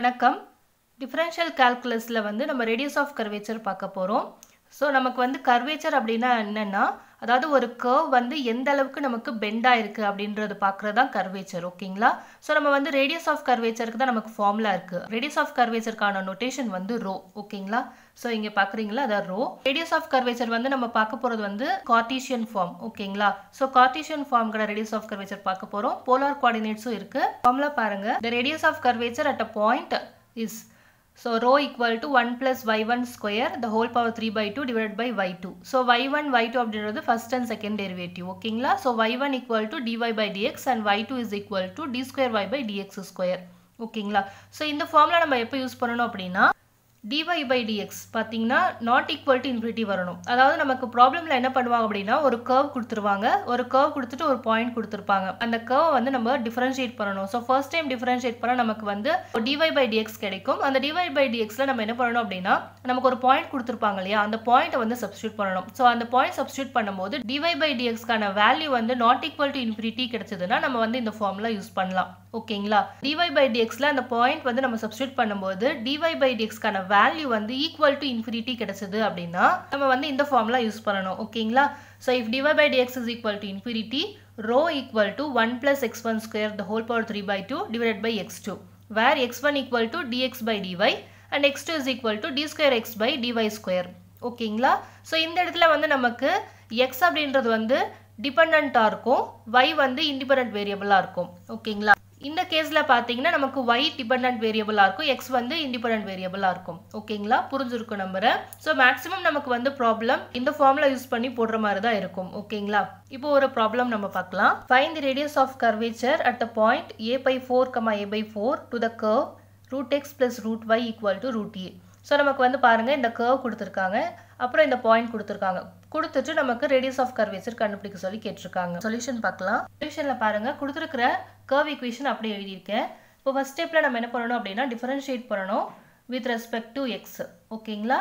வணக்கம் டிஃபரன்ஷியல் கால்குலஸில் வந்து நம்ம ரேடியஸ் ஆஃப் கர்வேச்சர் பார்க்க போகிறோம் ஸோ நமக்கு வந்து கர்வேச்சர் அப்படின்னா என்னென்னா அதாவது ஒரு கர்வ் வந்து எந்த அளவுக்கு நமக்கு பெண்டாக இருக்குது அப்படின்றது பார்க்குறது தான் கர்வேச்சர் ஓகேங்களா ஸோ நம்ம வந்து ரேடியஸ் ஆஃப் கர்வேச்சருக்கு தான் நமக்கு ஃபார்முலா இருக்குது ரேடியஸ் ஆஃப் கர்வேச்சருக்கான நொட்டேஷன் வந்து ரோ ஓகேங்களா ஸோ இங்கே பார்க்குறீங்களா அதான் ரோ ரேடியஸ் ஆஃப் கர்வேச்சர் வந்து நம்ம பார்க்க போகிறது வந்து கார்டீஷியன் ஃபார்ம் ஓகேங்களா ஸோ கார்டீஷியன் ஃபார்ம் கூட ரேடியஸ் ஆஃப் கர்வேச்சர் பார்க்க போகிறோம் போலார் கோஆர்டினேட்ஸும் இருக்குது ஃபார்முலா பாருங்கள் the radius of curvature at a point is So rho equal to 1 plus y1 square the whole power 3 by 2 divided by y2. So y1 y2 அப்படின்றது first and second derivative ஓகேங்களா So y1 equal to dy by dx and y2 is equal to d square y by dx square ஓகேங்களா so இந்த formula நம்ம எப்போ use பண்ணணும் அப்படின்னா dy by dx பார்த்தீங்கன்னா not equal to infinity வரணும் அதாவது நமக்கு ப்ராப்ளமில் என்ன பண்ணுவாங்க அப்படின்னா ஒரு கர்வ் கொடுத்துருவாங்க ஒரு கர்வ் கொடுத்துட்டு ஒரு பாயிண்ட் கொடுத்துருப்பாங்க அந்த கர்வ் வந்து நம்ம டிஃபரன்ஷியேட் பண்ணணும் ஸோ ஃபர்ஸ்ட் டைம் டிஃபரன்ஷியேட் பண்ணால் நமக்கு வந்து dy by dx கிடைக்கும் அந்த dy by dxல நம்ம என்ன பண்ணணும் அப்படின்னா நமக்கு ஒரு பாயிண்ட் கொடுத்துருப்பாங்க இல்லையா அந்த பாயிண்ட்டை வந்து சப்ஸ்டியூட் பண்ணணும் ஸோ அந்த பாயிண்ட் சப்ஸ்டியூட் பண்ணும்போது dy by dxக்கான வேல்யூ வந்து நாட் ஈக்குவல் டு இன்ஃபினிட்டி கிடைச்சதுன்னா நம்ம வந்து இந்த ஃபார்முலா யூஸ் பண்ணலாம் ஓகேங்களா dy by dxல அந்த பாயிண்ட் வந்து நம்ம சப்ஸ்டியூட் பண்ணும்போது dy by dxக்கான வேல்யூ வந்து ஈக்குவல் டு இன்ஃபினிட்டி கிடைச்சது அப்படின்னா நம்ம வந்து இந்த ஃபார்முலா யூஸ் பண்ணணும் ஓகேங்களா so if dy by dx is equal to infinity rho equal to 1 plus x1 square the whole power 3 by 2 divided by x2 where x1 equal to dx by dy and x2 is equal to d square x by dy square ஓகேங்களா so இந்த இடத்துல வந்து நமக்கு x அப்படின்றது வந்து டிபெண்ட்டாக இருக்கும் y வந்து independent வேரியபிளாக இருக்கும் ஓகேங்களா இந்த கேஸில் பார்த்தீங்கன்னா நமக்கு y டிபெண்ட் வேரியபிளாக இருக்கும் x வந்து இண்டிபெண்ட் வேரியபிளாக இருக்கும் ஓகேங்களா புரிஞ்சிருக்கும் நம்புறேன் ஸோ மேக்ஸிமம் நமக்கு வந்து ப்ராப்ளம் இந்த ஃபார்முலா யூஸ் பண்ணி போடுற மாதிரி தான் இருக்கும் ஓகேங்களா இப்போ ஒரு ப்ராப்ளம் நம்ம பார்க்கலாம் find the radius of curvature at the point a by four comma a by four to the curve root x plus root y equal to root a so நமக்கு வந்து பாருங்கள் இந்த கர்வ் கொடுத்துருக்காங்க அப்புறம் இந்த பாயிண்ட் கொடுத்துருக்காங்க கொடுத்துட்டு நமக்கு ரேடியஸ் ஆஃப் கர்வேச்சர் கண்டுபிடிக்க சொல்லி கேட்டிருக்காங்க சொல்யூஷன் பார்க்கலாம் சொல்யூஷனில் பாருங்கள் கொடுத்துருக்கிற கர்வ் ஈக்குவேஷன் அப்படியே எழுதியிருக்கேன் இப்போ ஃபஸ்ட் ஸ்டெப்பில் நம்ம என்ன பண்ணணும் அப்படின்னா டிஃபரன்ஷியேட் பண்ணணும் வித் ரெஸ்பெக்ட் டு எக்ஸ் ஓகேங்களா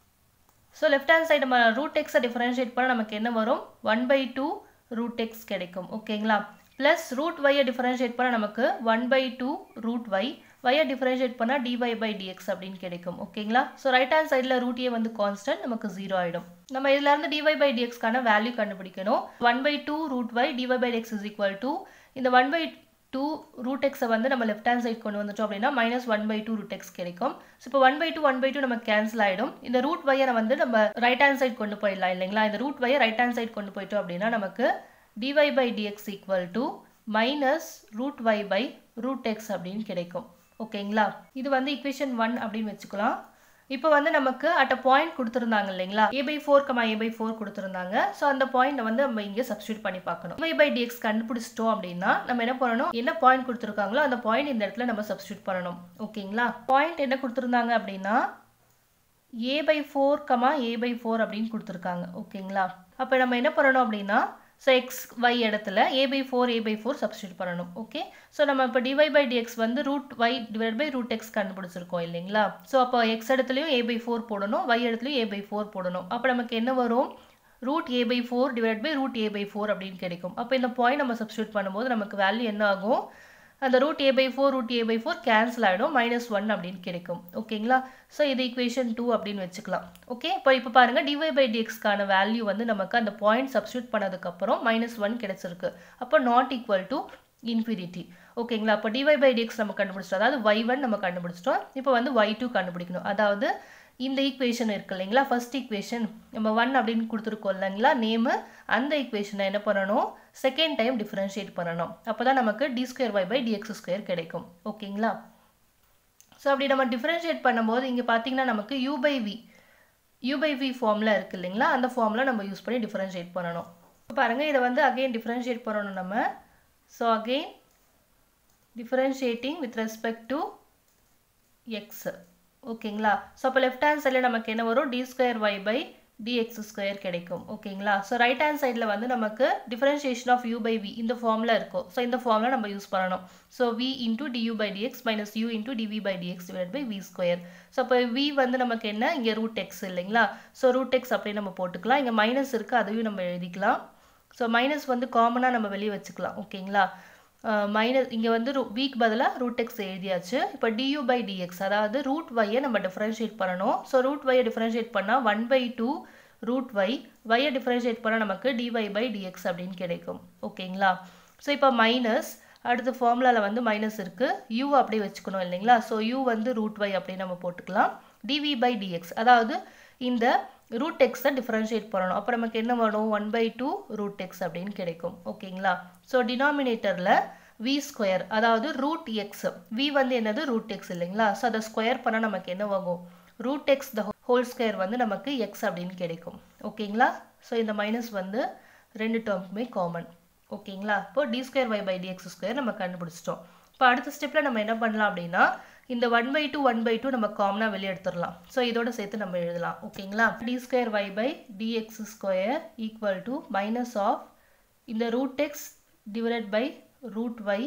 ஸோ லெஃப்ட் ஹேண்ட் சைடு நம்ம ரூட் எக்ஸை டிஃபரன்ஷியேட் பண்ண நமக்கு என்ன வரும் one by two root x கிடைக்கும் ஓகேங்களா ப்ளஸ் ரூட் ஒய்யை டிஃபரன்ஷியேட் பண்ண நமக்கு one by two root y ஒய்யை டிஃபரன்ஷியேட் பண்ணால் dy பை dx அப்படின்னு கிடைக்கும் ஓகேங்களா ஸோ ரைட் ஹேண்ட் சைடில் ரூட் ஏ வந்து கான்ஸ்டன்ட் நமக்கு ஜீரோ ஆகிடும் நம்ம இதுல இருந்து dy பை dxக்கான வேல்யூ கண்டுபிடிக்கணும் one by two root y dy by dx is equal to இந்த ஒன் பை டூ ரூட் எக்ஸை வந்து நம்ம லெஃப்ட் ஹேண்ட் சைட் கொண்டு வந்துட்டோம் அப்படின்னா minus one by two root x கிடைக்கும் ஸோ இப்போ one by two one by two நம்ம கேன்சல் ஆகிடும் இந்த ரூட் ஒய்யை வந்து நம்ம ரைட் ஹேண்ட் சைட் கொண்டு போயிடலாம் இல்லைங்களா இந்த ரூட் ஒய்யை ரைட் ஹேண்ட் சைட் கொண்டு போயிட்டோம் அப்படின்னா நமக்கு dy by dx equal to minus root y by root x அப்படின்னு கிடைக்கும் ஓகேங்களா இது வந்து இக்குவேஷன் ஒன் அப்படின்னு வச்சுக்கலாம் இப்போ வந்து நமக்கு அட் அ பாயிண்ட் கொடுத்துருந்தாங்க இல்லைங்களா a by four comma a by four கொடுத்துருந்தாங்க ஸோ அந்த பாயிண்ட் வந்து நம்ம இங்கே சப்ஸ்டியூட் பண்ணி பார்க்கணும் dy பை டிஎக்ஸ் கண்டுபிடிச்சிட்டோம் அப்படின்னா நம்ம என்ன பண்ணணும் என்ன பாயிண்ட் கொடுத்துருக்காங்களோ அந்த பாயிண்ட் இந்த இடத்துல நம்ம சப்ஸ்டியூட் பண்ணணும் ஓகேங்களா பாயிண்ட் என்ன கொடுத்துருந்தாங்க அப்படின்னா a by four comma a by four அப்படின்னு கொடுத்துருக்காங்க ஓகேங்களா அப்போ நம்ம என்ன பண்ணணும் அப்படின்னா ஸோ எக்ஸ் ஒய் இடத்துல a by four a by four substitute பண்ணணும் ஓகே ஸோ நம்ம இப்போ டிவை பை டிஎக்ஸ் வந்து root y divide by root x கண்டுபிடிச்சிருக்கோம் இல்லைங்களா ஸோ அப்போ எக்ஸ் இடத்துலையும் ஏ பை ஃபோர் போடணும் ஒய் இடத்துலையும் ஏ பை ஃபோர் போடணும் அப்போ நமக்கு என்ன வரும் root a by four divide by root a by four அப்படின்னு கிடைக்கும் அப்போ இந்த பாயிண்ட் நம்ம சப்ஸ்டியூட் பண்ணும்போது நமக்கு வேல்யூ என்ன ஆகும் அந்த root a by four root a by four cancel ஆகிடும் மைனஸ் ஒன் அப்படின்னு கிடைக்கும் ஓகேங்களா ஸோ இது ஈக்குவேஷன் டூ அப்படின்னு வச்சுக்கலாம் ஓகே இப்போ இப்போ பாருங்கள் டிவை பை டிஎக்ஸ்க்கான வேல்யூ வந்து நமக்கு அந்த பாயிண்ட் சப்ஸ்டியூட் பண்ணதுக்கப்புறம் மைனஸ் ஒன் கிடைச்சிருக்கு அப்போ நாட் ஈக்குவல் டு இன்ஃபினிட்டி ஓகேங்களா அப்போ டிவை பை டிஎக்ஸ் நம்ம கண்டுபிடிச்சிட்டோம் அதாவது ஒய் ஒன் நம்ம கண்டுபிடிச்சிட்டோம் இப்போ வந்து ஒய் டூ கண்டுபிடிக்கணும் அதாவது இந்த ஈக்குவேஷன் இருக்கு இல்லைங்களா ஃபர்ஸ்ட் ஈக்குவேஷன் நம்ம ஒன் அப்படின்னு கொடுத்துருக்கோம் இல்லைங்களா நேமு அந்த ஈக்குவேஷனை என்ன பண்ணணும் செகண்ட் டைம் டிஃப்ரென்ஷியேட் பண்ணணும் அப்போ தான் நமக்கு d square y by dx square கிடைக்கும் ஓகேங்களா ஸோ அப்படி நம்ம டிஃப்ரென்ஷியேட் பண்ணும்போது இங்கே பார்த்தீங்கன்னா நமக்கு u by v u by v ஃபார்மில் இருக்குது இல்லைங்களா அந்த ஃபார்மில் நம்ம யூஸ் பண்ணி டிஃப்ரென்ஷியேட் பண்ணணும் பாருங்கள் இதை வந்து அகெயின் டிஃப்ரென்ஷியேட் பண்ணணும் நம்ம so again differentiating with respect to x ஓகேங்களா ஸோ அப்போ லெஃப்ட் ஹேண்ட் சைடில் நமக்கு என்ன வரும் d square y by dx square கிடைக்கும் ஓகேங்களா ஸோ ரைட் ஹேண்ட் சைடில் வந்து நமக்கு differentiation of u by v இந்த ஃபார்மில் இருக்கும் ஸோ இந்த ஃபார்மில் நம்ம யூஸ் பண்ணணும் so v into du by dx minus u into dv by dx divide by v square so அப்போ வி வந்து நமக்கு என்ன இங்கே ரூட் எக்ஸ் இல்லைங்களா ஸோ ரூட் எக்ஸ் அப்படியே நம்ம போட்டுக்கலாம் இங்கே மைனஸ் இருக்குது அதையும் நம்ம எழுதிக்கலாம் ஸோ மைனஸ் வந்து காமனாக நம்ம வெளியே வச்சுக்கலாம் ஓகேங்களா மைனஸ் இங்கே வந்து ரூ வீக் பதிலாக ரூட் எக்ஸ் எழுதியாச்சு இப்போ டியூ பை டிஎக்ஸ் அதாவது ரூட் ஒய்யை நம்ம டிஃப்ரென்ஷியேட் பண்ணணும் ஸோ ரூட் ஒய்யை டிஃப்ரென்ஷியேட் பண்ணால் one by two root y ஒய்யை டிஃப்ரென்ஷியேட் பண்ணால் நமக்கு டிஒய் பை டிஎக்ஸ் அப்படின்னு கிடைக்கும் ஓகேங்களா ஸோ இப்போ மைனஸ் அடுத்து ஃபார்முலாவில் வந்து மைனஸ் இருக்குது யூ அப்படியே வச்சுக்கணும் இல்லைங்களா ஸோ யூ வந்து ரூட் ஒய் அப்படி நம்ம போட்டுக்கலாம் டிவி பை டிஎக்ஸ் அதாவது இந்த ரூட் எக்ஸை டிஃப்ரென்ஷியேட் பண்ணணும் அப்போ நமக்கு என்ன வரும் one by two root x அப்படின்னு கிடைக்கும் ஓகேங்களா ஸோ டினாமினேட்டரில் வி ஸ்கொயர் அதாவது ரூட் எக்ஸ் வி வந்து என்னது ரூட் எக்ஸ் இல்லைங்களா ஸோ அதை ஸ்கொயர் பண்ணால் நமக்கு என்ன ஆகும் root x the whole square வந்து நமக்கு எக்ஸ் அப்படின்னு கிடைக்கும் ஓகேங்களா ஸோ இந்த மைனஸ் வந்து ரெண்டு டேர்முக்குமே காமன் ஓகேங்களா இப்போ d square y by dx square நம்ம கண்டுபிடிச்சிட்டோம் இப்போ அடுத்த ஸ்டெப்பில் நம்ம என்ன பண்ணலாம் அப்படின்னா இந்த one by two one by two நம்ம காமனாக வெளியே எடுத்துடலாம் ஸோ இதோட சேர்த்து நம்ம எழுதலாம் ஓகேங்களா d square y by dx square equal to minus of இந்த root x divide by root y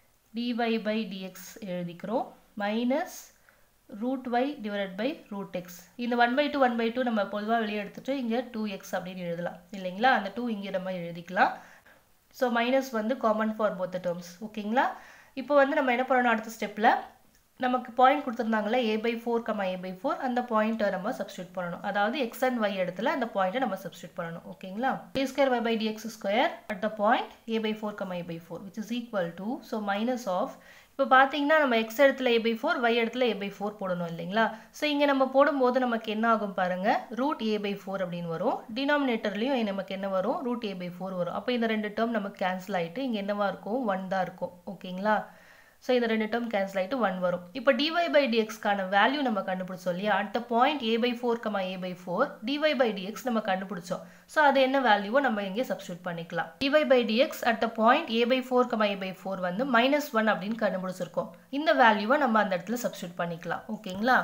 dy by dx எழுதிக்கிறோம் minus root y divide by root x இந்த one by two one by two நம்ம பொதுவாக வெளியே எடுத்துட்டு இங்கே two X அப்படின்னு எழுதலாம் இல்லைங்களா அந்த டூ இங்கே நம்ம எழுதிக்கலாம் ஸோ மைனஸ் வந்து காமன் ஃபார் போத் டேர்ம்ஸ் ஓகேங்களா இப்போ வந்து நம்ம என்ன பண்ணணும் அடுத்த ஸ்டெப்பில் நமக்கு பாயிண்ட் கொடுத்துருந்தாங்களே a by four comma a by four அந்த பாயிண்ட்டை நம்ம சப்ஸ்டியூட் பண்ணணும் அதாவது எக்ஸ் அண்ட் ஒய் இடத்துல அந்த பாயிண்ட்டை நம்ம சப்ஸ்டியூட் பண்ணணும் ஓகேங்களா a square y by dx square at the point a by four comma a by four which is equal to so minus of இப்போ பார்த்தீங்கன்னா நம்ம எக்ஸ் இடத்துல ஏ பை ஃபோர் ஒய் இடத்துல ஏ பை ஃபோர் போடணும் இல்லைங்களா so இங்கே நம்ம போடும்போது நமக்கு என்ன ஆகும் பாருங்க ரூட் ஏ பை ஃபோர் அப்படின்னு வரும் டினாமினேட்டர்லையும் நமக்கு என்ன வரும் ரூட் ஏ பை ஃபோர் வரும் அப்போ இந்த ரெண்டு டேர்ம் நமக்கு கேன்சல் ஆகிட்டு இங்கே என்னவா இருக்கும் ஒன் தான் இருக்கும் ஓகேங்களா ஸோ இந்த ரெண்டு டேர்ம் கேன்சல் ஆகிட்டு ஒன் வரும் இப்போ டிஒய் பை டிஎக்ஸ்க்கான வேல்யூ நம்ம கண்டுபிடிச்சோம் இல்லையா at the point a by four comma a by four dy by dx நம்ம கண்டுபிடிச்சோம் ஸோ அது என்ன வேல்யூவோ நம்ம இங்கே சப்ஸ்டியூட் பண்ணிக்கலாம் dy by dx at the point a by four comma a by four வந்து மைனஸ் ஒன் அப்படின்னு கண்டுபிடிச்சிருக்கோம் இந்த வேல்யூவை நம்ம அந்த இடத்துல சப்ஸ்டியூட் பண்ணிக்கலாம் ஓகேங்களா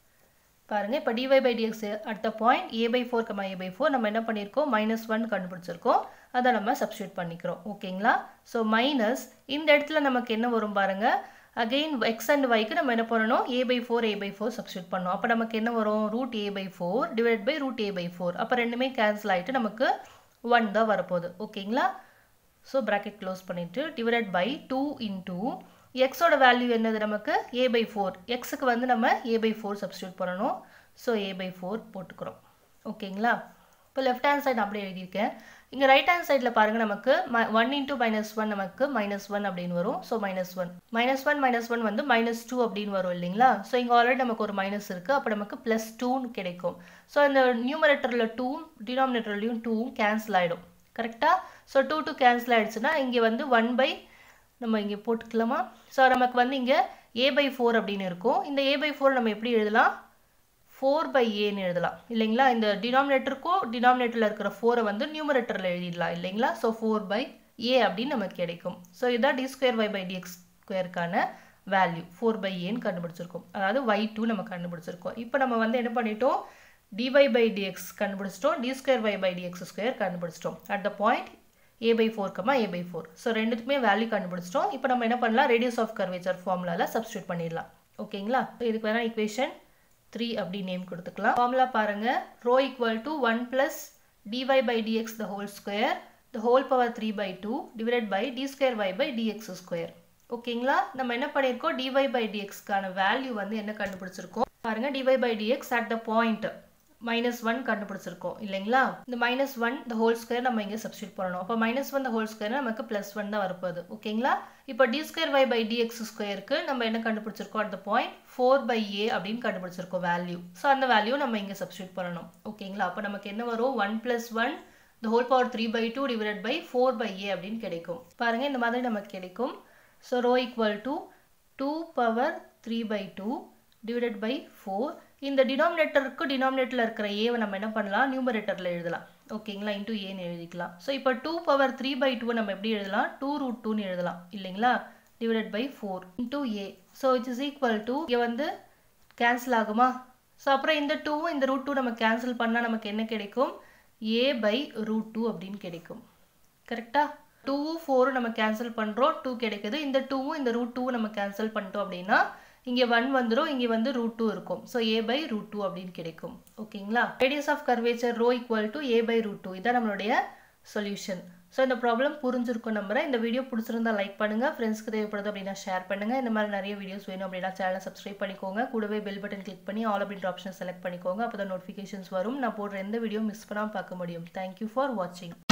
பாருங்க இப்போ dy by dx at the point a by four comma a by four நம்ம என்ன பண்ணியிருக்கோம் மைனஸ் ஒன் கண்டுபிடிச்சிருக்கோம் அதை நம்ம சப்ஸ்டியூட் பண்ணிக்கிறோம் ஓகேங்களா ஸோ மைனஸ் இந்த இடத்துல நமக்கு என்ன வரும் பாருங்க அகெயின் எக்ஸ் அண்ட் ஒய்க்கு நம்ம என்ன பண்ணணும் a by four a by four substitute பண்ணோம் அப்போ நமக்கு என்ன வரும் root a by four divide by root a by four அப்போ ரெண்டுமே கேன்சல் ஆகிட்டு நமக்கு ஒன் தான் வரப்போகுது ஓகேங்களா ஸோ ப்ராக்கெட் க்ளோஸ் பண்ணிவிட்டு டிவைட் பை டூ இன்டூ எக்ஸோட வேல்யூ என்னது நமக்கு ஏ பை ஃபோர் எக்ஸுக்கு வந்து நம்ம ஏ பை ஃபோர் சப்ஸ்டியூட் பண்ணணும் ஸோ ஏ பை ஃபோர் போட்டுக்கிறோம் ஓகேங்களா இப்போ லெஃப்ட் ஹேண்ட் சைடு அப்படியே எழுதியிருக்கேன் இங்கே ரைட் ஹேண்ட் சைடில் பாருங்கள் நமக்கு ஒன் இன்டூ மைனஸ் ஒன் நமக்கு மைனஸ் ஒன் அப்படின்னு வரும் so minus one minus one minus one வந்து மைனஸ் டூ அப்படின்னு வரும் இல்லைங்களா ஸோ இங்கே ஆல்ரெடி நமக்கு ஒரு மைனஸ் இருக்குது அப்போ நமக்கு ப்ளஸ் டூன்னு கிடைக்கும் ஸோ இந்த நியூமரேட்டரில் டூவும் டினாமினேட்டர்லையும் டூவும் கேன்சல் ஆகிடும் கரெக்டாக ஸோ டூ டூ கேன்சல் ஆகிடுச்சுன்னா இங்கே வந்து ஒன் பை நம்ம இங்கே போட்டுக்கலாமா ஸோ நமக்கு வந்து இங்கே ஏ பை ஃபோர் அப்படின்னு இருக்கும் இந்த ஏ பை ஃபோர் நம்ம எப்படி எழுதலாம் ஃபோர் பை ஏன்னு எழுதலாம் இல்லைங்களா இந்த டினாமினேட்டருக்கும் டினாமினேட்டரில் இருக்கிற ஃபோரை வந்து நியூமரேட்டரில் எழுதிடலாம் இல்லைங்களா ஸோ ஃபோர் பை ஏ அப்படின்னு நமக்கு கிடைக்கும் ஸோ இதுதான் d square y by dx ஸ்கொயருக்கான வேல்யூ ஃபோர் பை ஏன்னு கண்டுபிடிச்சிருக்கோம் அதாவது ஒய் டூ நம்ம கண்டுபிடிச்சிருக்கோம் இப்போ நம்ம வந்து என்ன பண்ணிட்டோம் டிஒய் பை டிஎக்ஸ் கண்டுபிடிச்சிட்டோம் d square y by dx square கண்டுபிடிச்சிட்டோம் at the point a by four comma a by four so ரெண்டுத்துக்குமே வேல்யூ கண்டுபிடிச்சிட்டோம் இப்போ நம்ம என்ன பண்ணலாம் ரேடியஸ் ஆஃப் கர்வேச்சர் ஃபார்முலாவில் சப்ஸ்டியூட் பண்ணிடலாம் ஓகேங்களா இதுக்கு வேணால் ஈக்குவேஷன் த்ரீ அப்படி நேம் கொடுத்துக்கலாம் ஃபார்முலா பாருங்க rho equal to one plus dy by dx the whole square the whole power three by two divide by d square y by dx square ஓகேங்களா நம்ம என்ன பண்ணியிருக்கோம் டிஒய் பை டிஎக்ஸ்க்கான வேல்யூ வந்து என்ன கண்டுபிடிச்சிருக்கோம் பாருங்க dy by dx at the point minus one கண்டுபிடிச்சிருக்கோம் இல்லைங்களா இந்த minus one the whole square நம்ம இங்கே சப்ஸ்டியூட் பண்ணணும் அப்போ minus one the whole square நமக்கு ப்ளஸ் ஒன் தான் வரப்போகுது ஓகேங்களா இப்போ d square y by dx ஸ்கொயருக்கு நம்ம என்ன கண்டுபிடிச்சிருக்கோம் at the point four by a அப்படின்னு கண்டுபிடிச்சிருக்கோம் வேல்யூ ஸோ அந்த வேல்யூ நம்ம இங்கே சப்ஸ்டியூட் பண்ணணும் ஓகேங்களா அப்போ நமக்கு என்ன வரும் one plus one the whole power three by two divide by four by a அப்படின்னு கிடைக்கும் பாருங்கள் இந்த மாதிரி நமக்கு கிடைக்கும் so rho equal to two power three by two divided by four இந்த டினாமினேட்டருக்கு டினாமினேட்டரில் இருக்கிற ஏவை நம்ம என்ன பண்ணலாம் நியூமரேட்டரில் எழுதலாம் ஓகேங்களா இன்டூ ஏன்னு எழுதிக்கலாம் ஸோ இப்போ டூ பவர் த்ரீ பை டூவை நம்ம எப்படி எழுதலாம் டூ ரூட் டூன்னு எழுதலாம் இல்லைங்களா divided by four into a so it is equal to இங்கே வந்து கேன்சல் ஆகுமா ஸோ அப்புறம் இந்த டூவும் இந்த ரூட் டூ நம்ம கேன்சல் பண்ணால் நமக்கு என்ன கிடைக்கும் ஏ பை ரூட் டூ அப்படின்னு கிடைக்கும் கரெக்டாக டூவும் ஃபோரும் நம்ம கேன்சல் பண்ணுறோம் டூ கிடைக்குது இந்த டூவும் இந்த ரூட் டூவும் நம்ம கேன்சல் பண்ணிட்டோம் அப்படின்னா இங்கே ஒன் வந்துடும் இங்கே வந்து ரூட் டூ இருக்கும் so a by root two அப்படின்னு கிடைக்கும் ஓகேங்களா radius of curvature rho equal to a by root two இதான் நம்மளுடைய சொல்யூஷன் ஸோ இந்த ப்ராப்ளம் புரிஞ்சிருக்கும் நம்புறேன் இந்த வீடியோ பிடிச்சிருந்தா லைக் பண்ணுங்கள் ஃப்ரெண்ட்ஸ்க்கு தேவைப்படுது அப்படின்னா ஷேர் பண்ணுங்கள் இந்த மாதிரி நிறைய வீடியோஸ் வேணும் அப்படின்னா சேனலை சப்ஸ்கிரைப் பண்ணிக்கோங்க கூடவே பெல் பட்டன் கிளிக் பண்ணி ஆல் அப்படின்ற ஆப்ஷன் செலக்ட் பண்ணிக்கோங்க அப்போ தான் நோட்டிஃபிகேஷன்ஸ் வரும் நான் போடுற எந்த வீடியோ மிஸ் பண்ணாமல் பார்க்க முடியும் தேங்க்யூ ஃபார் வாட்சிங்